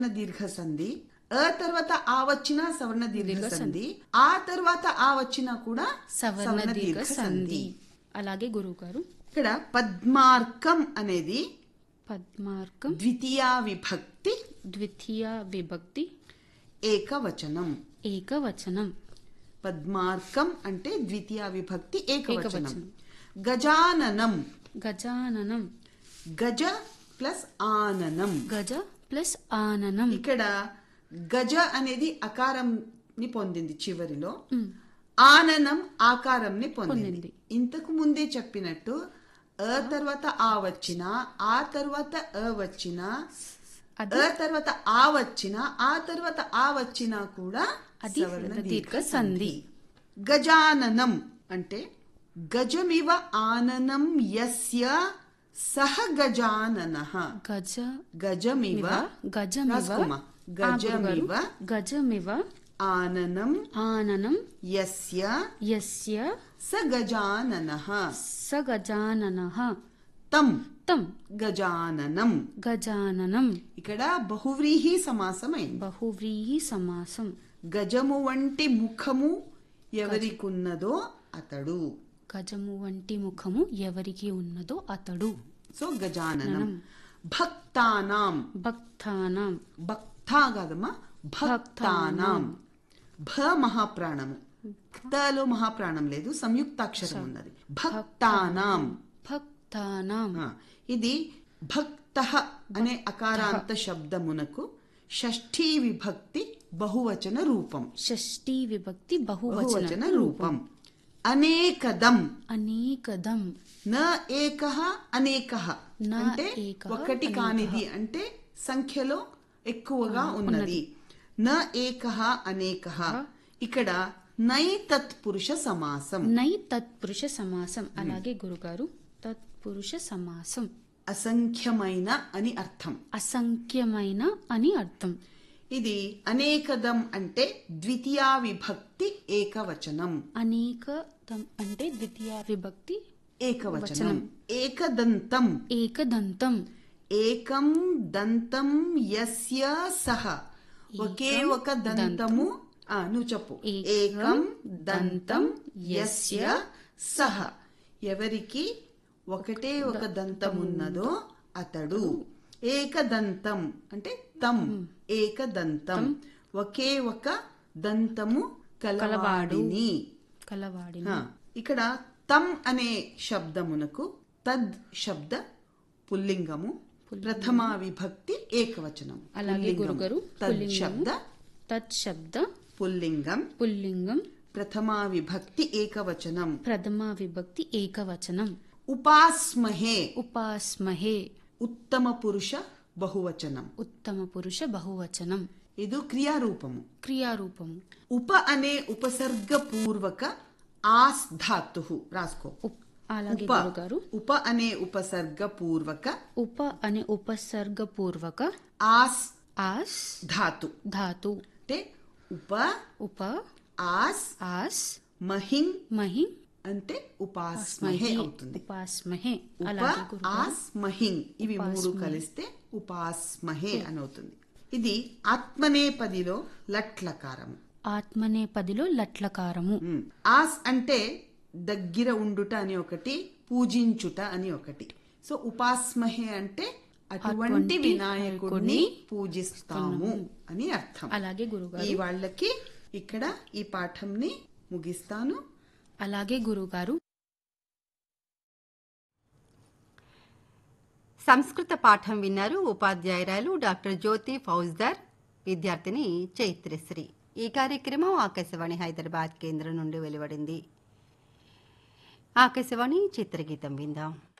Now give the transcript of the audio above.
దీర్ఘ సంధి అ తర్వాత ఆ వచ్చిన సవర్ణ దీర్ఘ సంధి ఆ తర్వాత ఆ వచ్చినా కూడా సవర్ణ దీర్ఘ సంధి అలాగే గురువు గారు ఇక్కడ పద్మార్కం అనేది పద్మార్కం ద్వితీయ విభక్తి ద్వితీయ విభక్తి ఏకవచనం ఏకవచనం పద్మార్కం అంటే ద్వితీయ విభక్తి ఏకవచనం ఏకవచనం. గజాననం గజాననం గజ ప్లస్ ఆననం గజ ప్లస్ ఆననం ఇక్కడ గజ అనేది అకారంని పొందింది చివరిలో ఆననం ఆకారంని పొందింది పొందింది. ఇంతకు ముందే చెప్పినట్టు అ తర్వాత ఆ వచ్చిన ఆ తర్వాత అ వచ్చిన అది అ తర్వాత ఆ వచ్చిన ఆ తర్వాత ఆ వచ్చినా కూడా అది సవర్ణ దీర్ఘ సంధి. గజాననం అంటే గజమివ ఆననం యస్య సహ గజానన గజ గజమివ గజమివ రాసుకోమా. ఆ గురువు గారు. గజమివ గజమివ ఆననం ఆననం యస్య యస్య స గజానన స గజాననః తం తం గజాననం గజాననం ఇక్కడ బహువ్రీహి సమాసమైంది బహువ్రీహి సమాసం గజము వంటి ముఖము ఎవరికున్నదో అతడు గజము వంటి ముఖము ఎవరికి ఉన్నదో అతడు సో గజాననం భక్తానాం భక్తానాం భక్తా కాదమ్మా భక్తానాం భ మహాప్రాణము భక్తలో మహాప్రాణం లేదు సంయుక్తాక్షరం ఉన్నది భక్తానాం భక్తానాం ఆ, ఇది భక్త అనే అకారాంత శబ్దమునకు షష్ఠీ విభక్తి బహువచన రూపం షష్ఠీ విభక్తి బహువచన బహువచన రూపం అనేకదం అనేకదం న ఏక అనేక న అంటే ఏకః ఒకటి కానిది అంటే సంఖ్యలో ఎక్కువగా ఉన్నది న ఏక అనేక ఇక్కడ నై తత్పురుష సమాసం నై తత్పురుష సమాసం అలాగే గురుగారు తత్పురుష సమాసం అసంఖ్యమైన అని అర్థం అసంఖ్యమైన అని అర్థం ఇది అనేకదం అంటే ద్వితీయ విభక్తి ఏకవచనం అనేకదం అంటే ద్వితీయ విభక్తి ఏకవచనం ఏకదంతం ఏకదంతం ఏకం దంతం యస్య సహ ఒకే ఒక దంతము ఆ, నువ్వు చెప్పు ఏకం ఏకం దంతం యస్య సహ ఎవరికి ఒకటే ఒక దంతం ఉన్నదో అతడు ఏకదంతం అంటే తం ఏకదంతం ఒకే ఒక దంతము కలవాడిని కలవాడిని ఆ, ఇక్కడ తం అనే శబ్దమునకు తద్ శబ్ద పుల్లింగము ప్రథమా విభక్తి ఏకవచనం అలాగే పుల్లింగం. గురుగారు తద్ పుల్లింగము. శబ్ద తత్ శబ్ద పుల్లింగం పుల్లింగం ప్రథమా విభక్తి ఏకవచనం ప్రథమ విభక్తి ఏకవచనం ఉపాస్మహే ఉపాస్మహే ఉత్తమ పురుష బహువచనం ఉత్తమ పురుష బహువచనం ఇది క్రియారూపము క్రియారూపము ఉప అనే ఉపసర్గ పూర్వక ఆస్ ధాతు రాసుకో ఉప్- అలాగే ఉప గురుగారు ఉప అనే ఉపసర్గ పూర్వక ఉప అనే ఉపసర్గ పూర్వక ఆస్ ఆస్ ధాతు ధాతు అంటే ఉప ఉప ఆస్ ఆస్ మహిం మహి అంటే ఉపాస్మహే అవుతుంది ఉపాస్మహే ఉప అలాగే గురు ఆస్ మహిం ఇవి మూడు కలిస్తే ఉపాస్మహే అని అవుతుంది ఇది ఆత్మనేపదిలో లట్లకారము ఆత్మనేపదిలో లట్లకారము ఉమ్. ఆస్ అంటే దగ్గర ఉండుట అని ఒకటి పూజించుట అని ఒకటి సో ఉపాస్మహే అంటే అటువంటి వినాయకుడిని పూజిస్తాము అని అర్థం అలాగే గురుగారు ఈ వాళ్ళకి ఇక్కడ ఈ పాఠంని ముగిస్తాను అలాగే గురుగారు సంస్కృత పాఠం విన్నారు ఉపాధ్యాయురాలు డాక్టర్ జ్యోతి ఫౌజ్దార్ విద్యార్థిని చైత్రశ్రీ ఈ కార్యక్రమం ఆకాశవాణి హైదరాబాద్ కేంద్రం నుండి వెలువడింది ఆకాశవాణి చిత్రగీతం విందాం